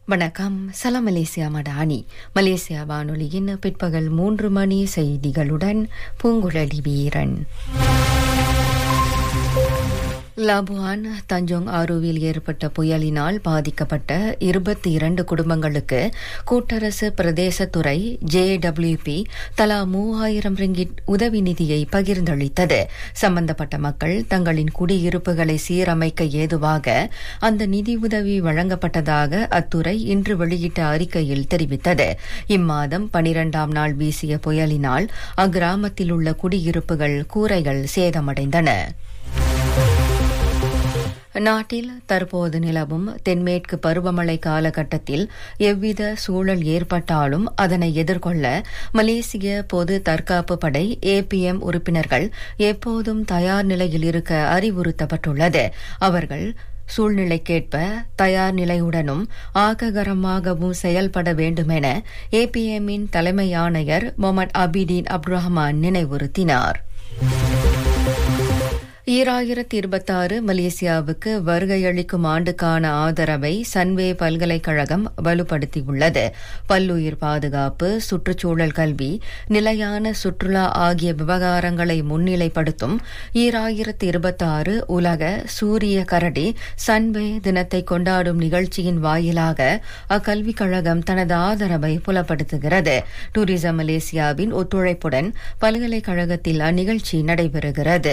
வணக்கம் சலாம் Malaysia Madani Malaysia வானொலியின் பிற்பகல் மூன்று மணி செய்திகளுடன் பூங்குழலி வீரன் லாபுவான் தஞ்சோங் ஆரோவில் ஏற்பட்ட புயலினால் பாதிக்கப்பட்ட இருபத்தி இரண்டு குடும்பங்களுக்கு கூட்டரசு பிரதேசத்துறை ஜேடபிள்யூபி தலா மூவாயிரம் ரிங்கிட் உதவி நிதியை பகிர்ந்தளித்தது சம்பந்தப்பட்ட மக்கள் தங்களின் குடியிருப்புகளை சீரமைக்க ஏதுவாக அந்த நிதி உதவி வழங்கப்பட்டதாக அத்துறை இன்று வெளியிட்ட அறிக்கையில் தெரிவித்தது இம்மாதம் பனிரெண்டாம் நாள் வீசிய புயலினால் அக்கிராமத்தில் உள்ள குடியிருப்புகள் கூரைகள் சேதமடைந்தன நாட்டில் தற்போது நிலவும் தென்மேற்கு பருவமழை காலகட்டத்தில் எவ்வித சூழல் ஏற்பட்டாலும் அதனை எதிர்கொள்ள மலேசிய பொது தற்காப்பு படை ஏபிஎம் உறுப்பினர்கள் எப்போதும் தயார் நிலையில் இருக்க அறிவுறுத்தப்பட்டுள்ளது அவர்கள் சூழ்நிலைக்கேற்ப தயார் நிலையுடனும் ஆக்ககரமாகவும் செயல்பட வேண்டுமென ஏபிஎம்மின் தலைமை ஆணையர் முகமது அபிதீன் அப்துரஹ்மான் நினைவுறுத்தினார் ஈராயிரத்தி இருபத்தாறு மலேசியாவுக்கு வருகையளிக்கும் ஆண்டுக்கான ஆதரவை சன்வே பல்கலைக்கழகம் வலுப்படுத்தியுள்ளது பல்லுயிர் பாதுகாப்பு சுற்றுச்சூழல் கல்வி நிலையான சுற்றுலா ஆகிய விவகாரங்களை முன்னிலைப்படுத்தும் ஈராயிரத்தி இருபத்தாறு உலக சூரிய கரடி சன்வே தினத்தை கொண்டாடும் நிகழ்ச்சியின் வாயிலாக அக்கல்விக் கழகம் தனது ஆதரவை புலப்படுத்துகிறது டூரிசம் மலேசியாவின் ஒத்துழைப்புடன் பல்கலைக்கழகத்தில் அந்நிகழ்ச்சி நடைபெறுகிறது